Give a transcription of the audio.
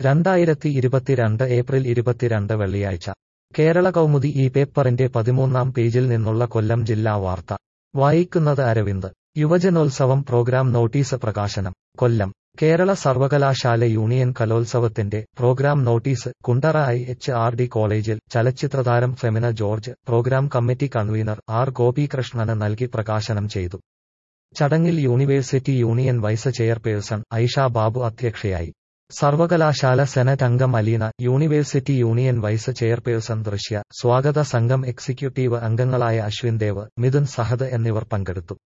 രണ്ടായിരത്തി ഇരുപത്തിരണ്ട് ഏപ്രിൽ ഇരുപത്തിരണ്ട് വെള്ളിയാഴ്ച കേരള കൗമുദി ഈ പേപ്പറിന്റെ പതിമൂന്നാം പേജിൽ നിന്നുള്ള കൊല്ലം ജില്ലാ വാർത്ത വായിക്കുന്നത് അരവിന്ദ് യുവജനോത്സവം പ്രോഗ്രാം നോട്ടീസ് പ്രകാശനം കൊല്ലം കേരള സർവകലാശാല യൂണിയൻ കലോത്സവത്തിന്റെ programme notice Kundara I H R D കോളേജിൽ ചലച്ചിത്രതാരം Femina George programme committee convener R ഗോപികൃഷ്ണന് നൽകി പ്രകാശനം ചെയ്തു ചടങ്ങിൽ university union vice chairperson Aisha Babu അധ്യക്ഷയായി സർവകലാശാല സെനറ്റ് അംഗം Aleena university union vice chairperson Drishya സ്വാഗത സംഘം എക്സിക്യൂട്ടീവ് അംഗങ്ങളായ അശ്വിൻ ദേവ് മിഥുൻ സഹദ് എന്നിവർ പങ്കെടുത്തു